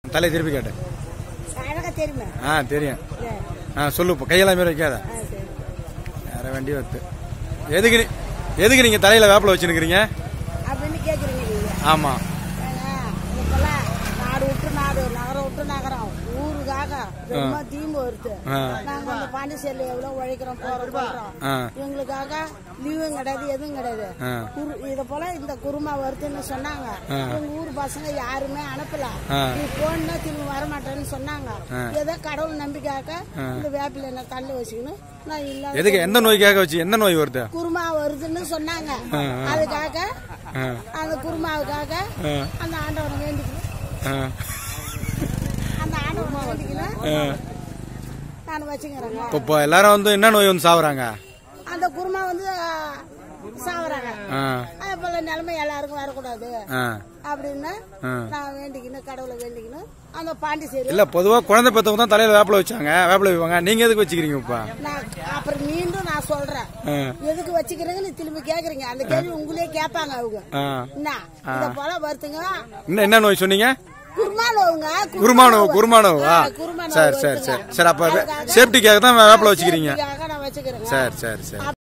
தலையை திருப்பி கேட்டு அழகா தெரியுமே ஆ தெரியும் சரி. ஆ சொல்லு இப்போ கையெல்லாம் மாரி வைக்காத ஆ, சரி. வேற வண்டி வருது எதுக்கு நீ- எதுக்கு நீங்க தலையில வேப்பில வச்சுருக்கிறீங்க அப்படின்னு கேக்குறீங்க நீங்க ஆமா ஏங்க, இப்பெல்லாம் நாடு விட்டு நாடு நகரம் விட்டு நகரம் ஊருக்காக ரொம்ப தீம்பு வருது ஆ. நாங்க அந்த பாண்டிச்சேரியில எவ்வளவு உழைக்கிறோம் போறோம் பண்றோம் ஆ எங்களுக்காக லீவும் கிடையாது எதுவும் கிடையாது ஆ. குரு- இத போல இந்த குருமா வருதுன்னு சொன்னாங்க எங்க ஊர் பசங்க யாருமே அனுப்பல ஆ. நீ போனா திரும்ப வர மாட்டேன்னு சொன்னாங்க ஆ. ஏதோ கடவுள் நம்பிக்கையாக இந்த வேப்பில என்ன தள்ளி வச்சுக்கணும் நான் இல்ல எதுக்கு எந்த நோய்க்காக வச்சு எந்த நோய் வருது குருமா வருதுன்னு சொன்னாங்க அதுக்காக ஆ. அந்த குருமாவுக்காக ஆ. அந்த ஆண்டவனை வேண்டிக்கணும் ஆ. அந்த ஆண்டவனை வேண்டிக்கணும் ஆ. நான் வச்சுக்கிறேங்க இப்போ இப்போ எல்லாரும் வந்து என்ன நோய் வந்து சாவுறாங்க அந்த குருமா வந்து ஆ, சாவறாங்க ஆ அது போல நிலைமை எல்லாருக்கும் வரக்கூடாது ஆ அப்படின்னு ஆ. நான் வேண்டிக்கணும் கடவுளை வேண்டிக்கணும் அந்த பாண்டிச்சேரி இல்ல பொதுவா குழந்தை பெற்றவங்க தான் தலையில வேப்பில வச்சாங்க வேப்பில வைப்பாங்க நீங்க எதுக்கு வச்சுக்கிறீங்க இப்ப நான் அப்புறம் மீண்டும் நான் சொல்றேன் ஆ. எதுக்கு வச்சுக்கிறீங்கன்னு திரும்பி கேக்குறீங்க அந்த கேள்வி உங்களே கேட்பாங்க அவங்க ஆ. என்ன இத போல வருத்துங்க என்ன என்ன நோய் சொன்னீங்க குருமா நோவுங்க குருமானோ குருமானோ ஆ குருமா நோவு சரி சரி வருதுங்க. சரி சரி அப்ப அதுக்காக சேஃப்டிக்காக தான் வேப்பில வச்சுக்கிறீங்க சேஃப்டிக்காக நான் வச்சுக்கிறேங்க சரி சரி சரி